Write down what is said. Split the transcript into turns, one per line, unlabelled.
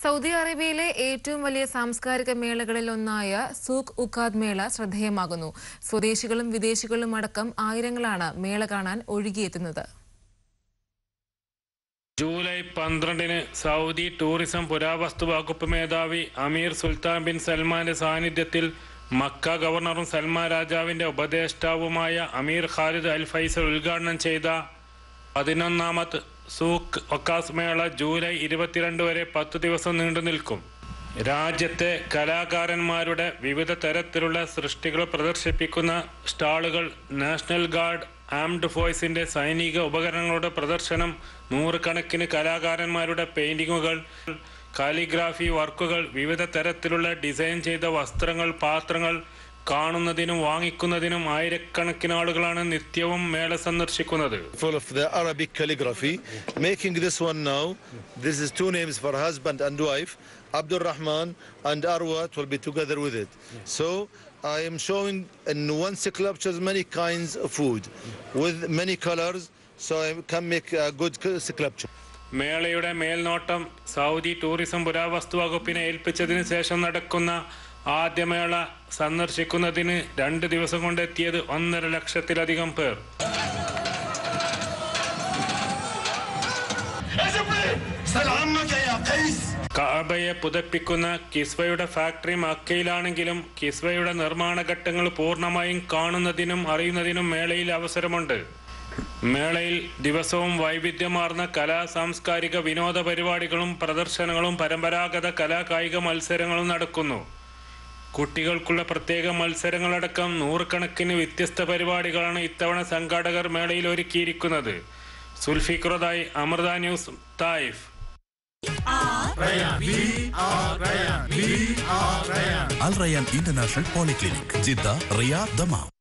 Saudi അറേബ്യയിലെ ഏറ്റവും വലിയ സാംസ്കാരിക മേളകളിൽ ഒന്നായ സൂഖ് ഉഖാദ് മേള ശ്രദ്ധേയമാകുന്നു സ്വദേശികളും വിദേശികളും അടക്കം ആയിരങ്ങളാണ് മേള കാണാൻ ഒഴുകിയെത്തുന്നത്
ജൂലൈ പന്ത്രണ്ടിന് സൗദി ടൂറിസം പുരാവസ്തു വകുപ്പ് മേധാവി അമീർ സുൽത്താൻ ബിൻ സൽമാന്റെ സാന്നിധ്യത്തിൽ മക്ക ഗവർണറും സൽമാൻ രാജാവിന്റെ ഉപദേഷ്ടാവുമായ അമീർ ഖാലിദ് അൽ ഫൈസൽ ഉദ്ഘാടനം ചെയ്ത പതിനൊന്നാമത് സൂക്ക് ഒക്കാസ് മേള ജൂലൈ ഇരുപത്തിരണ്ട് വരെ പത്ത് ദിവസം നീണ്ടു നിൽക്കും രാജ്യത്തെ കലാകാരന്മാരുടെ വിവിധ തരത്തിലുള്ള സൃഷ്ടികൾ പ്രദർശിപ്പിക്കുന്ന സ്റ്റാളുകൾ നാഷണൽ ഗാർഡ് ആംഡ് ഫോഴ്സിന്റെ സൈനിക ഉപകരണങ്ങളുടെ പ്രദർശനം നൂറുകണക്കിന് കലാകാരന്മാരുടെ പെയിന്റിങ്ങുകൾ കാലിഗ്രാഫി വർക്കുകൾ വിവിധ തരത്തിലുള്ള ഡിസൈൻ ചെയ്ത വസ്ത്രങ്ങൾ പാത്രങ്ങൾ കാണുന്നതിനും വാങ്ങിക്കുന്നതിനും ആയിരക്കണക്കിന് ആളുകളാണ് നിത്യവും മേള സന്ദർശിക്കുന്നത്
full of the Arabic calligraphy. Making this one now, this is two names for husband and wife. Abdul Rahman and Arwat will be together with it. So I am showing in one sculpture many kinds of food with many colors, so I can make a good sculpture.
മേളയുടെ മേൽനോട്ടം Saudi tourism പുരാവസ്തു വകുപ്പിനെ ഏൽപ്പിച്ചതിന് ശേഷം നടക്കുന്ന ആദ്യ മേള സന്ദർശിക്കുന്നതിന് രണ്ട് ദിവസം കൊണ്ടെത്തിയത് ഒന്നര ലക്ഷത്തിലധികം പേർ
سلامك يا قيس
കാബയെ പുതപ്പിക്കുന്ന കിസ്വയുടെ ഫാക്ടറി മക്കയിലാണെങ്കിലും കിസ്വയുടെ നിർമ്മാണ ഘട്ടങ്ങൾ പൂർണ്ണമായും കാണുന്നതിനും അറിയുന്നതിനും മേളയിൽ അവസരമുണ്ട് മേളയിൽ ദിവസവും വൈവിധ്യമാർന്ന കലാ സാംസ്കാരിക വിനോദ പരിപാടികളും പ്രദർശനങ്ങളും പരമ്പരാഗത കലാ കായിക മത്സരങ്ങളും നടക്കുന്നു കുട്ടികൾക്കുള്ള പ്രത്യേക മത്സരങ്ങളടക്കം നൂറുകണക്കിന് വ്യത്യസ്ത പരിപാടികളാണ് ഇത്തവണ സംഘാടകർ മേളയിൽ ഒരുക്കിയിരിക്കുന്നത് സുൽഫിഖുറദായി Amrita news Taif
Al Rayan International Polyclinic, Jeddah, Riyadh, Dammam.